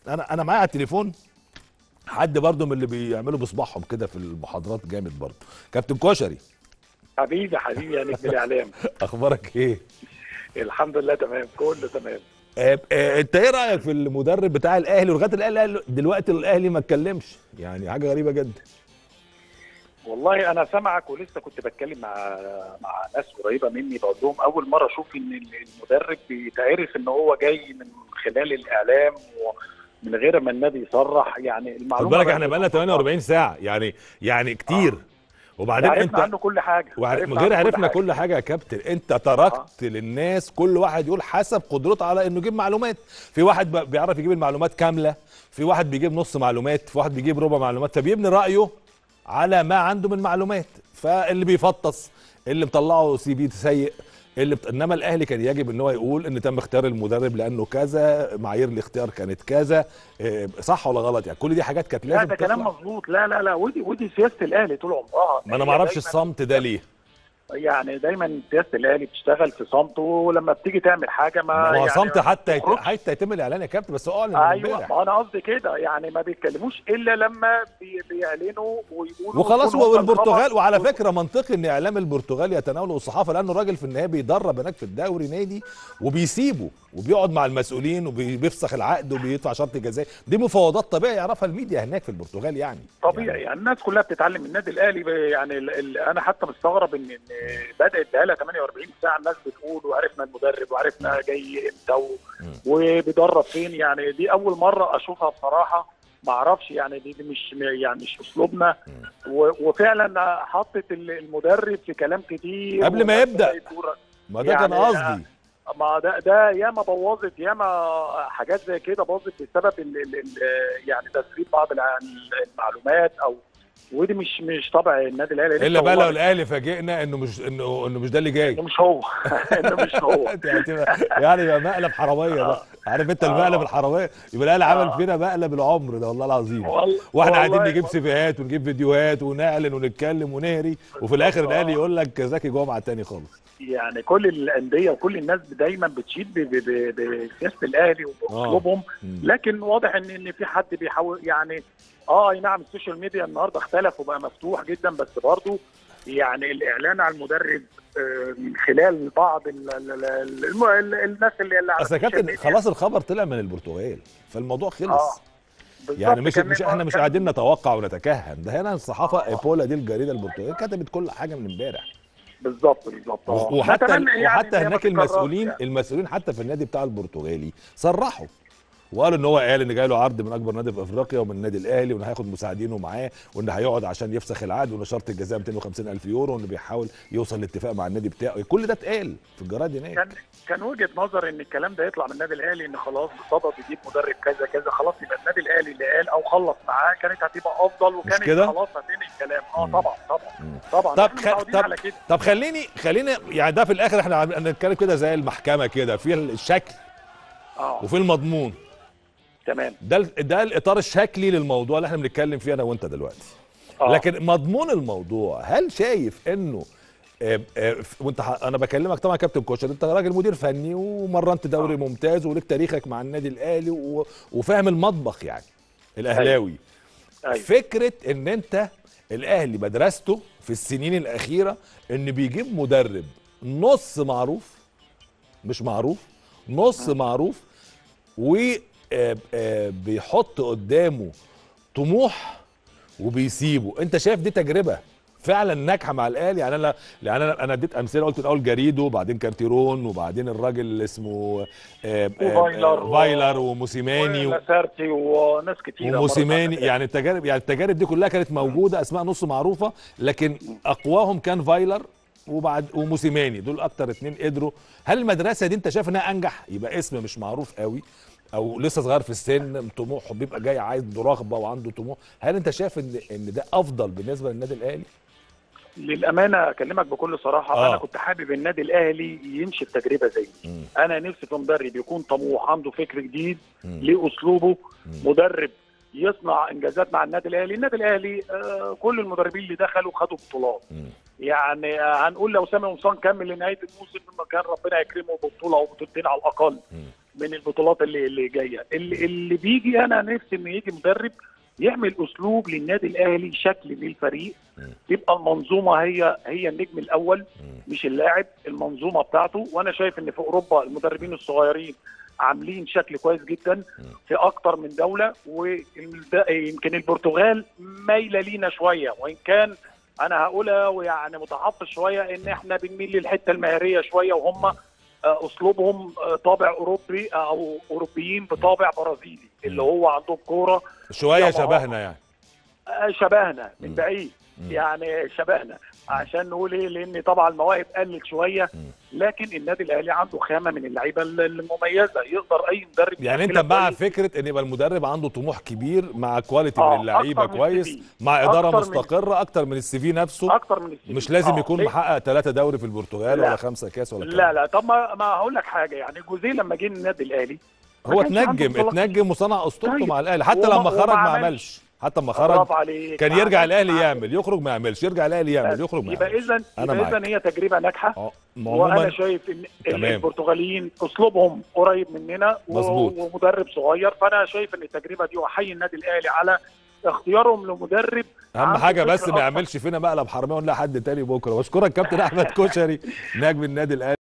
انا انا معايا على التليفون حد برضه من اللي بيعملوا بصباحهم كده في المحاضرات جامد برضه كابتن كشري حبيبي حبيبي يا نجم الاعلام اخبارك ايه الحمد لله تمام كله تمام آه آه انت ايه رايك في المدرب بتاع الاهلي ولغايه الاهلي قال- دلوقتي الاهلي ما اتكلمش يعني حاجه غريبه جدا والله انا سامعك ولسه كنت بتكلم مع مع ناس قريبه مني بقول لهم اول مره اشوف ان المدرب بيتعرف ان هو جاي من خلال الاعلام ومن غير ما النادي يصرح يعني خد المعلومه بالك احنا بقالنا 48 ساعه يعني يعني كتير وبعدين عرفنا انت عنه كل حاجه وعر- عرفنا غير عنه كل عرفنا حاجة. كل حاجه يا كابتن انت تركت للناس كل واحد يقول حسب قدرته على انه يجيب معلومات في واحد ب- بيعرف يجيب المعلومات كامله في واحد بيجيب نص معلومات في واحد بيجيب ربع معلومات فبيبني رايه على ما عنده من معلومات فاللي بيفطس اللي مطلعه سي في سيء اللي بت... انما الاهلي كان يجب ان هو يقول ان تم اختيار المدرب لانه كذا معايير الاختيار كانت كذا إيه، صح ولا غلط يعني كل دي حاجات كانت لا لازم ده كلام تطلع. مظبوط لا لا لا ودي ودي سياسه الاهلي طول عمرها ما انا هي ما اعرفش دايماً- الصمت ده ليه يعني دايما سياسه الاهلي بتشتغل في صمت ولما بتيجي تعمل حاجه ما ما هو يعني صمت حتى يت... تخرجش. حتى يتم الاعلان يا كابتن بس هو اعلن ايوه امبارح ما انا قصدي كده يعني ما بيتكلموش الا لما بي بيعلنوا ويقولوا وخلاص يكون هو هم البرتغال الخبر. وعلى فكره منطقي ان اعلام البرتغال يتناوله الصحافه لانه الراجل في النهايه بيدرب هناك في الدوري نادي وبيسيبه وبيقعد مع المسؤولين وبيفسخ العقد وبيدفع شرط جزائي دي مفاوضات طبيعي يعرفها الميديا هناك في البرتغال يعني طبيعي يعني الناس كلها بتتعلم من النادي الاهلي ب- يعني ال ال انا حتى مستغرب ان إن بدات بقالها 48 ساعه الناس بتقول وعرفنا المدرب وعرفنا جاي امتى و- وبيدرب فين يعني دي اول مره اشوفها بصراحه ما اعرفش يعني دي, دي مش يعني مش اسلوبنا و- وفعلا حطت ال- المدرب في كلام كتير قبل ما والناس يبدأ. بدأت تقول- ما ده كان يعني قصدي ما ده ده ياما بوظت ياما حاجات زي كده باظت بسبب ال ال ال يعني تسريب بعض الع- المعلومات او ودي مش مش طبع النادي الاهلي الا لسه بقى هو- لو الاهلي فاجئنا انه مش انه انه مش ده اللي جاي انه مش هو انه مش هو يعني تبقى- يعني يبقى مقلب حراميه ده عارف انت المقلب الحراميه يبقى الاهلي عمل آه. فينا مقلب العمر ده والله العظيم والله- واحنا قاعدين والله- نجيب سيفيهات ونجيب فيديوهات ونعلن ونتكلم ونهري وفي الاخر الاهلي يقول لك زكي جمعه تاني خالص يعني كل الانديه وكل الناس دايما بتشيد ب- ب- ب- بسياسه الاهلي وباسلوبهم مم. لكن واضح ان ان في حد بيحاول يعني اه اي نعم السوشيال ميديا النهارده اختلف وبقى مفتوح جدا بس برضه يعني الاعلان عن المدرب آه، من خلال بعض ال ال ال ال الم- ال الناس اللي اللي على اصل يا السوشيال كابتن ميديا. خلاص الخبر طلع من البرتغال فالموضوع اه خلص بالظبط يعني مش كان- مش احنا مش كان- قاعدين نتوقع ونتكهن ده هنا الصحافه ايبولا دي الجريده البرتغاليه كتبت كل حاجه من امبارح بالظبط بالظبط آه. وحتى نتمنى يعني وحتى إن هي ما هناك تتكررش المسؤولين يعني. المسؤولين حتى في النادي بتاع البرتغالي صرحوا وقالوا ان هو قال ان جاي له عرض من اكبر نادي في افريقيا ومن النادي الاهلي وان هياخد مساعدينه معاه وان هيقعد عشان يفسخ العقد وان شرط الجزاء 250 الف يورو وانه بيحاول يوصل لاتفاق مع النادي بتاعه كل ده اتقال في الجرايد هناك كان كان وجهه نظر ان الكلام ده يطلع من النادي الاهلي ان خلاص بصدد يجيب مدرب كذا كذا خلاص يبقى النادي الاهلي اللي قال او خلص معاه كانت هتبقى افضل وكانت كده؟ خلاص هتنهي الكلام اه مم. طبعا طبعا مم. طبعا طب إحنا خ- متعودين طب- على كده طب خليني خليني يعني ده في الاخر احنا عم- هنتكلم كده زي المحكمه كده في الشكل اه وفي المضمون تمام ده ال- ده الاطار الشكلي للموضوع اللي احنا بنتكلم فيه انا وانت دلوقتي آه. لكن مضمون الموضوع هل شايف انه آه، آه، ف- وانت ح- انا بكلمك طبعا يا كابتن كوشر انت راجل مدير فني ومرنت دوري آه. ممتاز ولك تاريخك مع النادي الاهلي و- وفاهم المطبخ يعني الاهلاوي أيوة. فكره ان انت الاهلي مدرسته في السنين الاخيره ان بيجيب مدرب نص معروف مش معروف نص معروف وبيحط قدامه طموح وبيسيبه انت شايف دي تجربه فعلا ناجحه مع الاهلي يعني انا يعني انا انا اديت امثله قلت الاول جاريدو وبعدين كارتيرون وبعدين الراجل اللي اسمه آه، آه، وفايلر آه، و- فايلر وموسيماني و- ونسارتي وناس كتير وموسيماني يعني التجارب يعني التجارب دي كلها كانت موجوده اسماء نص معروفه لكن اقواهم كان فايلر وبعد وموسيماني دول اكتر اتنين قدروا هل المدرسه دي انت شايف انها انجح يبقى اسم مش معروف قوي او لسه صغير في السن طموحه بيبقى جاي عايز رغبه وعنده طموح هل انت شايف ان ان ده افضل بالنسبه للنادي الاهلي للامانه اكلمك بكل صراحه آه. انا كنت حابب النادي الاهلي يمشي بتجربه زي دي مم. انا نفسي في مدرب يكون طموح عنده فكر جديد مم. ليه اسلوبه مم. مدرب يصنع انجازات مع النادي الاهلي النادي الاهلي آه كل المدربين اللي دخلوا خدوا بطولات مم. يعني آه هنقول لو سامي قمصان كمل لنهايه الموسم ما كان ربنا يكرمه ببطوله او بطولتين على الاقل مم. من البطولات اللي اللي جايه اللي, اللي بيجي انا نفسي ان يجي مدرب يعمل اسلوب للنادي الاهلي شكل للفريق تبقى المنظومه هي هي النجم الاول مش اللاعب المنظومه بتاعته وانا شايف ان في اوروبا المدربين الصغيرين عاملين شكل كويس جدا في اكتر من دوله ويمكن البرتغال مايله لينا شويه وان كان انا هقولها ويعني متحفظ شويه ان احنا بنميل للحته المهريه شويه وهم آه، اسلوبهم آه، طابع اوروبي او اوروبيين بطابع برازيلي اللي هو عندهم كوره شويه يا شبهنا يعني آه، شبهنا من مم. بعيد مم. يعني شبهنا عشان نقول ايه لان طبعا المواهب قلت شويه مم. لكن النادي الاهلي عنده خامه من اللعيبه المميزه يقدر اي مدرب يعني انت يعملها مع كويس. فكره ان يبقى المدرب عنده طموح كبير مع كواليتي آه، من اللعيبه أكتر من كويس السي في. مع اداره أكتر من- مستقره اكتر من السي في نفسه اكتر من السي مش في. لازم آه، يكون ليه؟ محقق ثلاثة دوري في البرتغال لا. ولا خمسة كاس ولا لا الكلام ده. لا طب ما ما هقول لك حاجه يعني جوزيه لما جه النادي الاهلي ما هو كانش عنده اتنجم بطولات اتنجم وصنع اسطورته طيب. مع الاهلي حتى وما- لما خرج وما ما عملش. عملش حتى لما خرج برافو عليك كان ما يرجع عملش- الاهلي ما يعمل يخرج ما يعملش يرجع الاهلي يعمل عملش. يخرج ما يبقى يعملش اذا أنا يبقى معاك. اذا هي تجربه ناجحه اه وانا عموما شايف ان تمام. البرتغاليين اسلوبهم قريب مننا و- مظبوط. ومدرب صغير فانا شايف ان التجربه دي واحيي النادي الاهلي على اختيارهم لمدرب اهم عنده حاجه فكر بس ما أكتر. يعملش فينا مقلب حراميه ونلاقي حد تاني بكره بشكرك كابتن احمد كشري نجم النادي الاهلي